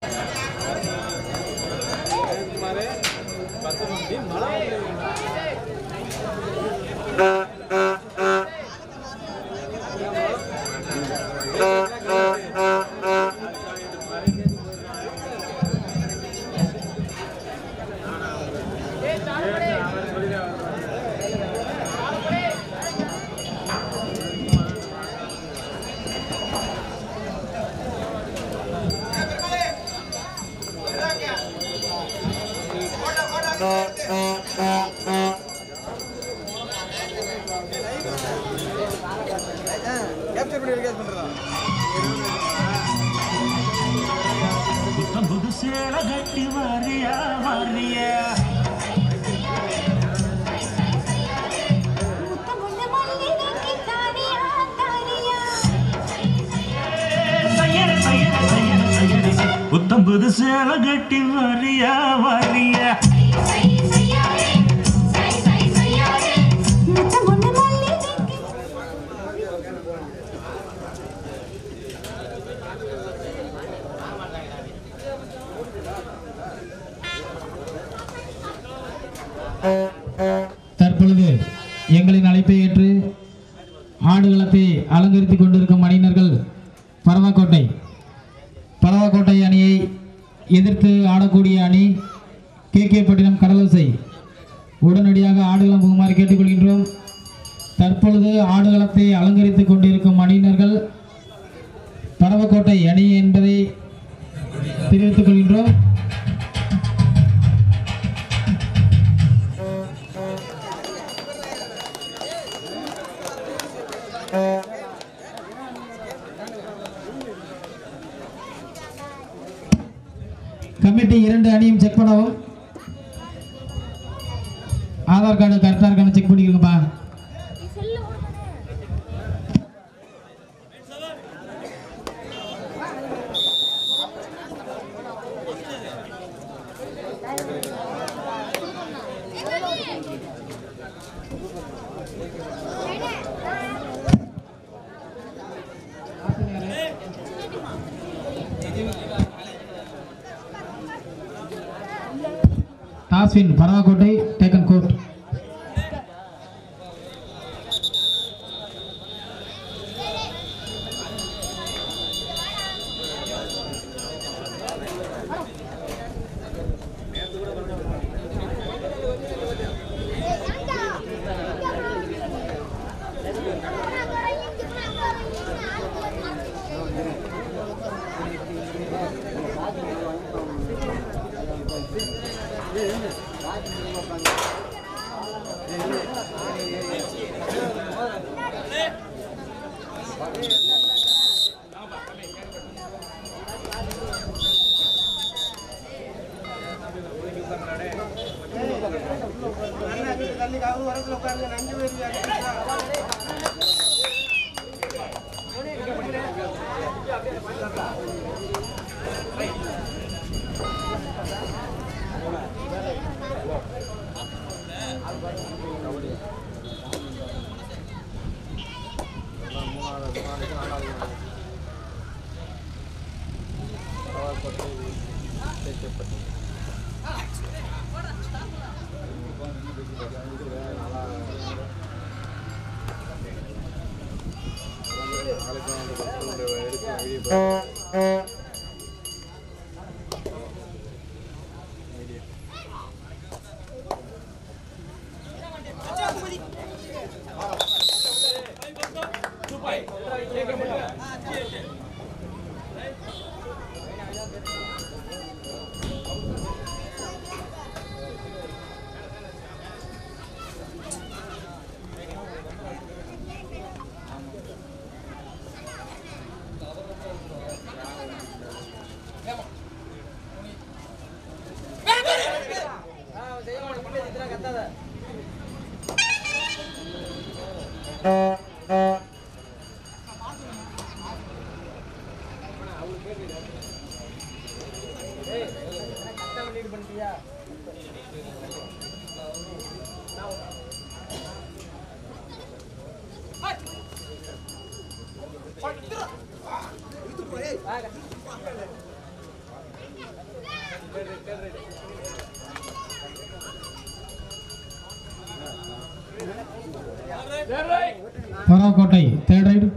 Capture பண்ணி record பண்றதா புத்தம் புது சேலை கட்டி வரியா வரியா செய்யற செய்யற செய்யற செய்யற புத்தம் புது சேலை கட்டி வரியா வரியா தற்பொழுது எங்களின் அழைப்பை ஏற்று ஆடுகளத்தை அலங்கரித்துக் கொண்டிருக்கும் அணியினர்கள் பரவாக்கோட்டை பரவாக்கோட்டை அணியை எதிர்த்து ஆடக்கூடிய அணி கே கே பட்டினம் கடலோசை உடனடியாக ஆடுகளம் புகுமாறு கேட்டுக்கொள்கின்றோம் தற்பொழுது ஆடுகளத்தை அலங்கரித்துக் கொண்டிருக்கும் அணியினர்கள் பரவக்கோட்டை அணி என்பதை தெரிவித்துக் கொள்கின்றோம் கமிட்டி இரண்டு அணியும் செக் பண்ணவும் ஆதார் கார்டு கரெக்டாக இருக்கான்னு செக் பண்ணிக்கிறோங்கப்பா டாஸ்வின் பரவாக்கோட்டை டேக்கன் கோர்ட் தள்ளி அவங்க வரத்துல உட்காருங்க நஞ்சு பேர் Paravakottai third raid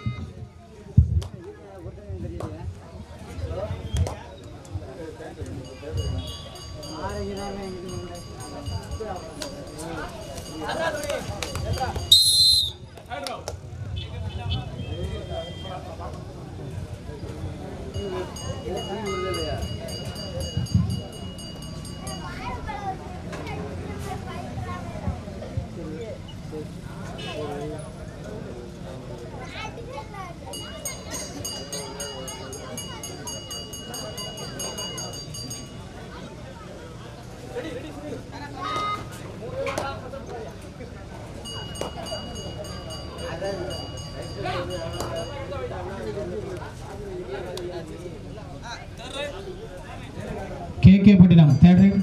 K K Pattinam third raid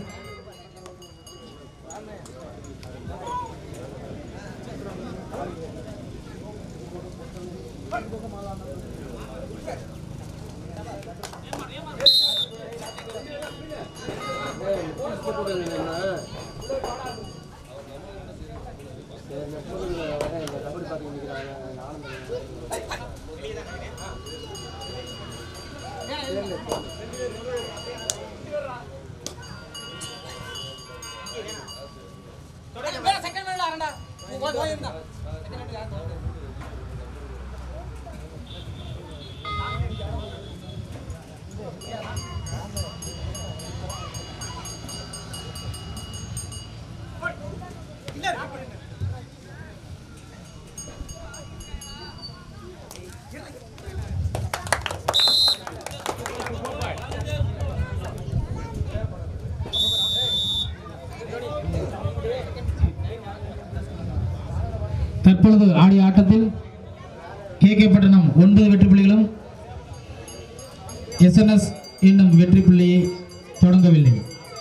தற்பொழுது ஆடிய ஆட்டத்தில் கே கே பட்டணம் ஒன்பது வெற்றி புள்ளிகளும் எஸ்என்எஸ் இன்னும் வெற்றி புள்ளியை தொடங்கவில்லை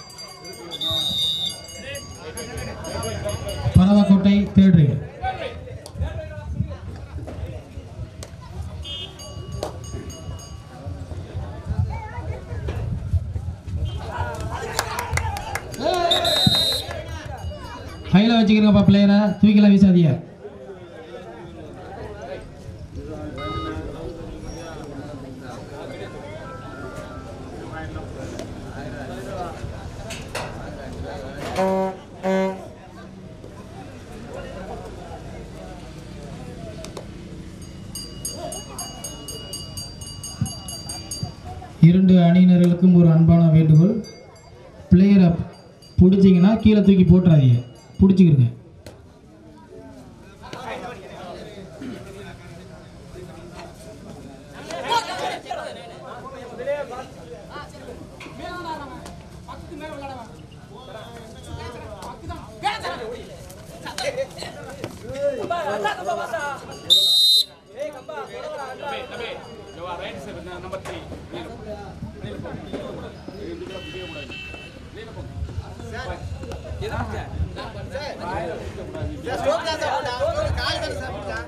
பரவக்கோட்டை தேர்ட் ரைடு கையில் வச்சுக்கிறங்கப்பா பிளேயரை தூக்கிலாம் வீசாதீங்க இரண்டு அணியினர்களுக்கும் ஒரு அன்பான வேண்டுகோள் பிளேயரை பிடிச்சிங்கன்னா கீழே தூக்கி போட்டுறாதீங்க பிடிச்சிக்கிருங்க ஸ்டோக் தான் சார் போட்டான். ஒரு கால் தானே சார் போட்டான்.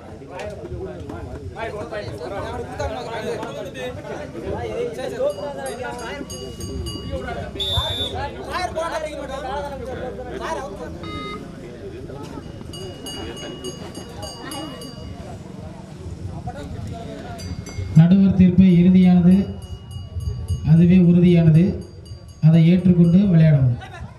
நடுவர் தீர்ப்பு இறுதியானது அதுவே உறுதியானது அதை ஏற்றுக்கொண்டு விளையாடவும்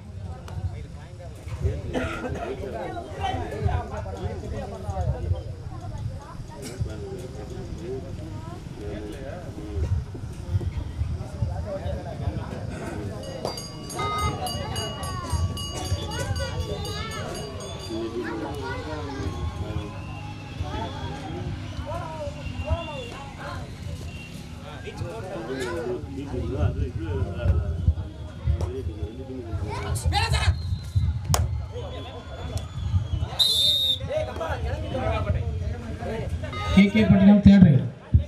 K K Pattinam third raid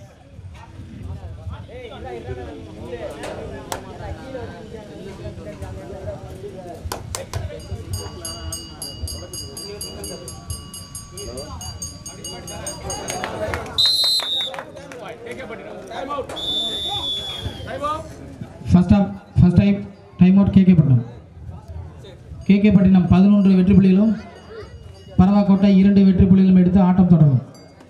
first half first time time out K K Pattinam K K Pattinam பதினொன்று வெற்றி புள்ளிகளும் பரவாக்கோட்டை இரண்டு வெற்றி புள்ளிகளும் எடுத்து ஆட்டம் தொடரும்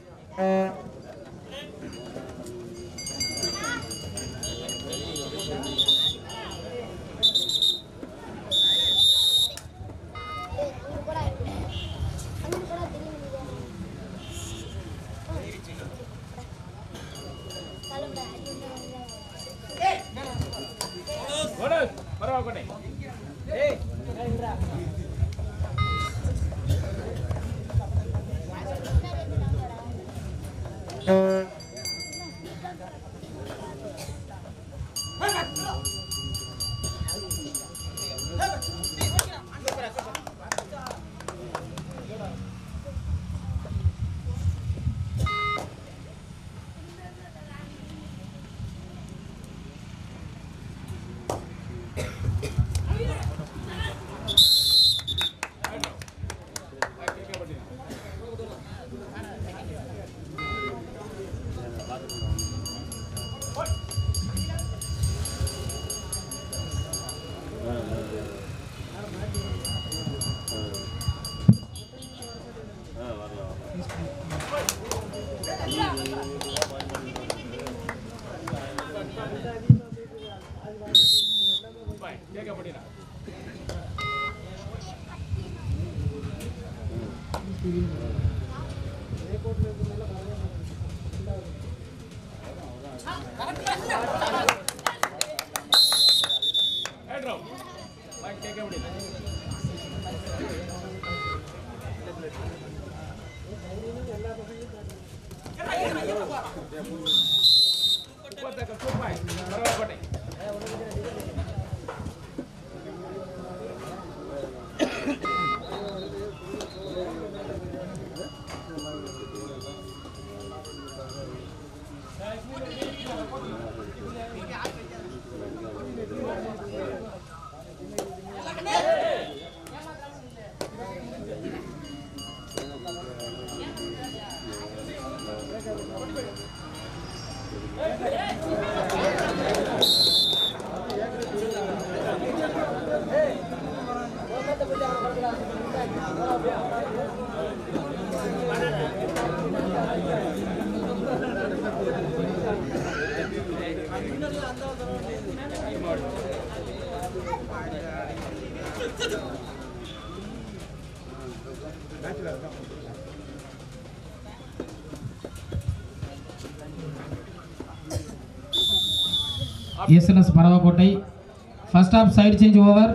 SNS Paravakottai first half side change over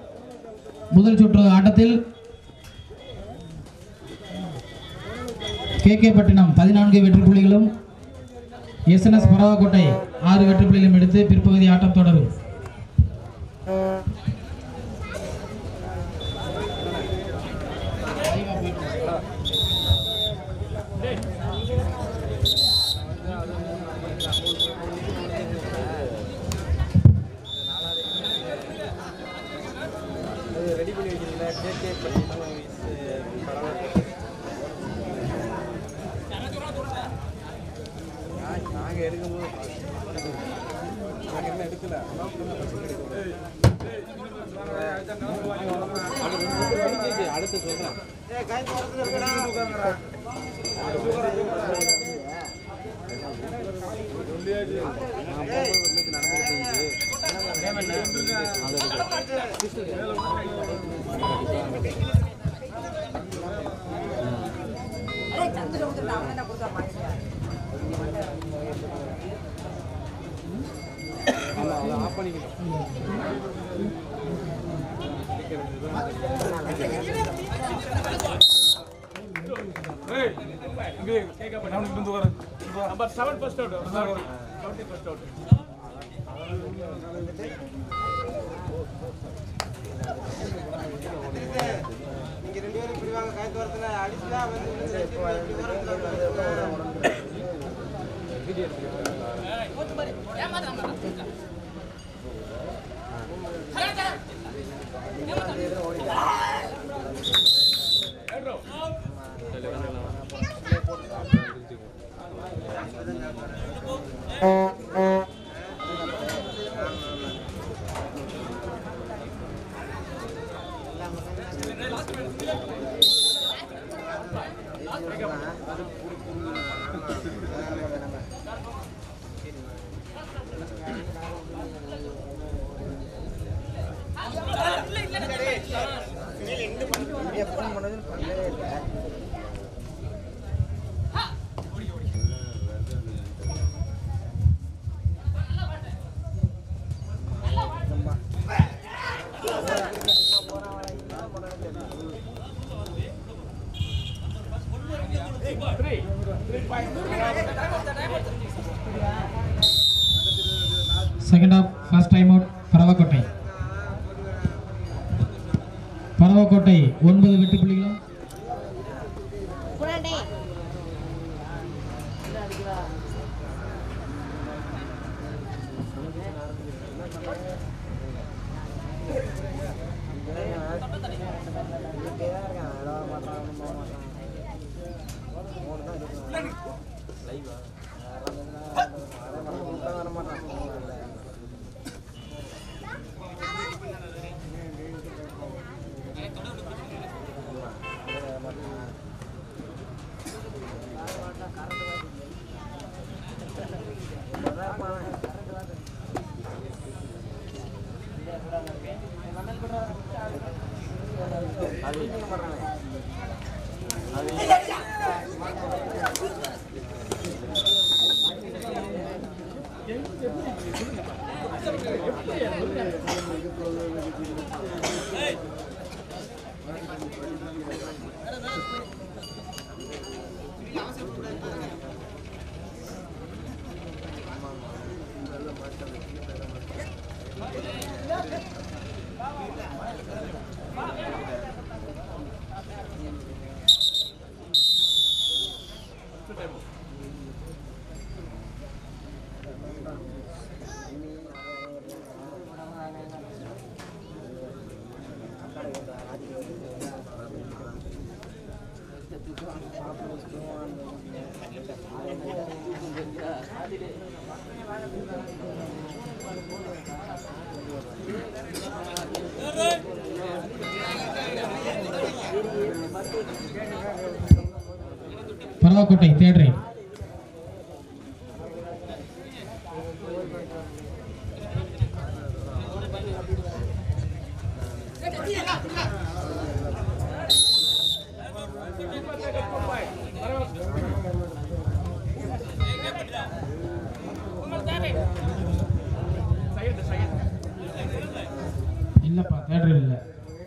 முதல் சுற்று ஆட்டத்தில் கேகே பட்டினம் பதினான்கு வெற்றி புள்ளிகளும் எஸ்என்எஸ் பரவக்கோட்டை ஆறு வெற்றி புள்ளிகளும் எடுத்து பிற்பகுதி ஆட்டம் தொடரும் ரெடி பண்ணி வைக்கிறீங்களா கேகே பட்டினம் இஸ் பரவாயில்ல நாங்கள் எடுக்கும்போது நாங்கள் என்ன எடுக்கல அடுத்து சொல்கிறேன் ஆஃப் பண்ணிக்கலாம் number seven first out seventy first out நீங்க ரெண்டு பேரும் இப்படி வாங்க காய்த்தோரத்தில் அடிச்சுதான் வந்து ரெண்டு பேரும் இப்படி ஓரத்துல எப்போ பண்ணதுன்னு பண்ணவே இல்லை second half first time out Paravakottai Paravakottai ஒன்பது வெற்றி புள்ளிகளும் புரண்டை பரவக்கோட்டை தேர்ட் ரைட் இல்லப்பா தேர்ட் ரைட் இல்லை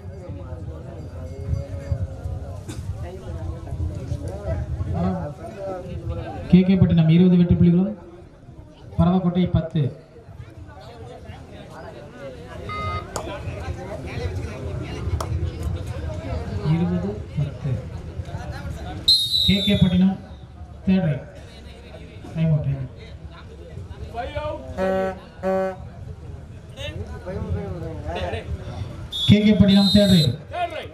கேகே பட்டினம் இருபது வெற்றி புள்ளிகளும் பரவக்கோட்டை பத்து இருபது பத்து K K Pattinam third right time out time Five out. K K Pattinam third right Third right.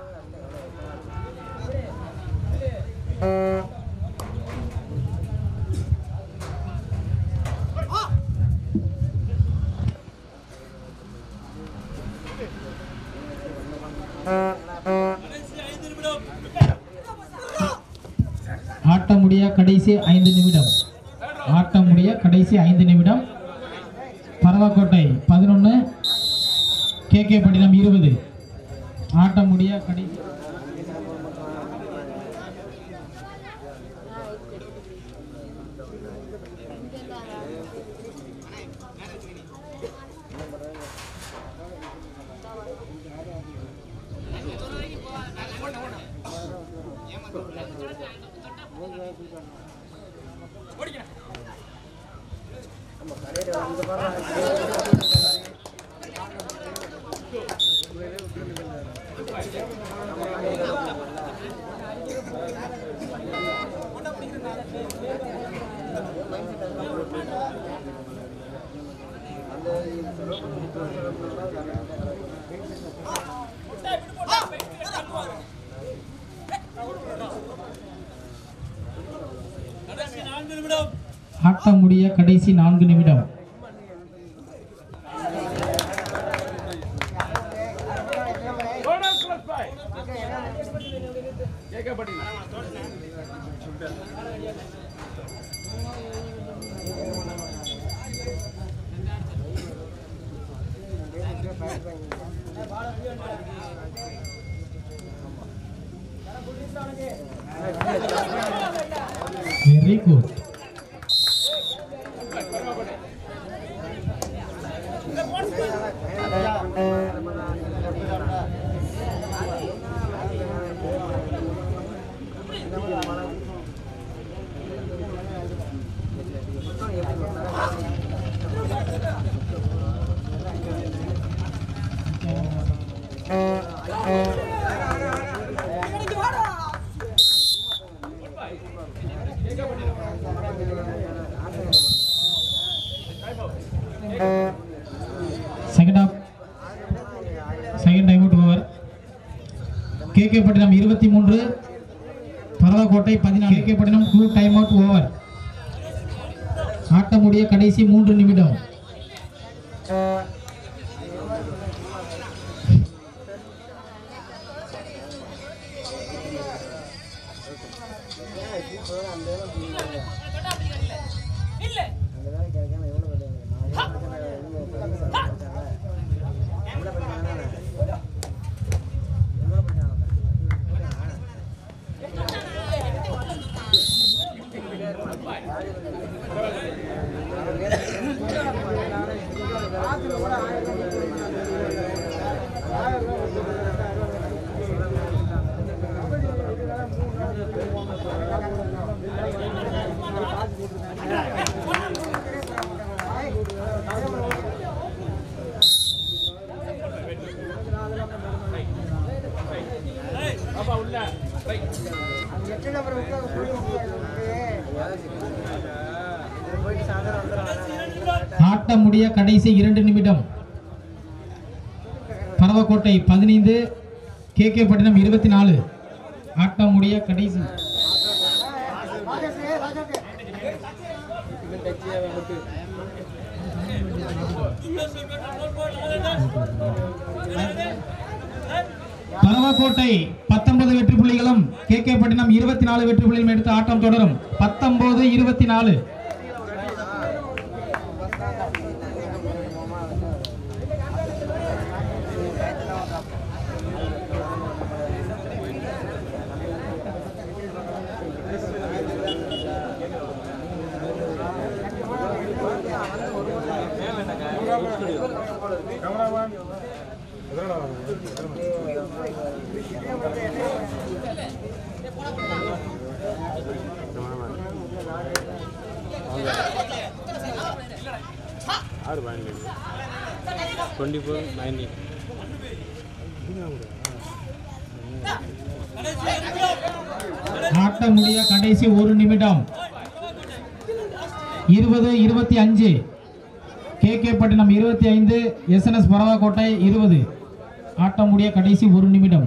ஆட்டம் முடிய கடைசி ஐந்து நிமிடம் ஆட்டம் முடிய கடைசி ஐந்து நிமிடம் பரவக்கோட்டை பதினொன்று கேகே பட்டினம் இருபது ஆட்டம் முடிய கடைசி ஆட்டம் முடிய கடைசி நான்கு நிமிடம் Bonus plus five. Very good second half second time out over K K Pattinam இருபத்தி மூன்று பரவக்கோட்டை பதினாலு K K Pattinam two time out over ஆட்ட முடிய கடைசி மூன்று நிமிடம் எட்டு நம்பர் போயிட்டு சாயந்தரம் வந்துடும் ஆட்ட முடிய கடைசி இரண்டு நிமிடம் பரவக்கோட்டை பதினைந்து கேகே பட்டினம் இருபத்தி நாலு ஆட்ட முடிய கடைசி பரவக்கோட்டை பத்தொன்பது வெற்றி புள்ளிகளும் கேகே பட்டினம் இருபத்தி நாலு வெற்றி புள்ளிகளும் எடுத்து ஆட்டம் தொடரும் பத்தொன்பது இருபத்தி நாலு ஆறு பதினேழு டுவெண்ட்டி ஃபோர் நைன்டீன் ஆட்ட முடிய கடைசி ஒரு நிமிடம் இருபது இருபத்தி அஞ்சு கே கே பட்டினம் இருபத்தி ஐந்து எஸ்என்எஸ் பரவாக்கோட்டை இருபது ஆட்ட முடிய கடைசி ஒரு நிமிடம்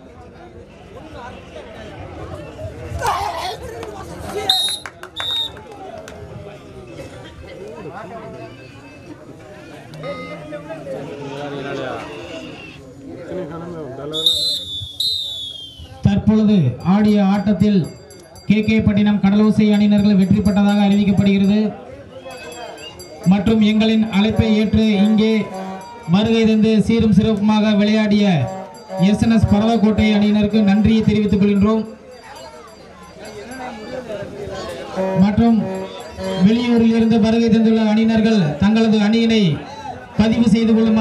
தற்பொழுது ஆடிய ஆட்டத்தில் கே கே பட்டினம் கடலோசை அணியினர்கள் வெற்றி பெற்றதாக அறிவிக்கப்படுகிறது மற்றும் எங்களின் அழைப்பை ஏற்று இங்கே வருகை தந்து சீரும் சிறப்புமாக விளையாடிய எஸ்என்எஸ் பரவக்கோட்டை அணியினருக்கு நன்றியை தெரிவித்துக் கொள்கின்றோம் மற்றும் வெளியூரில் இருந்து வருகை தந்துள்ள அணியினர்கள் தங்களது அணியினை பதிவு செய்து கொள்ளும்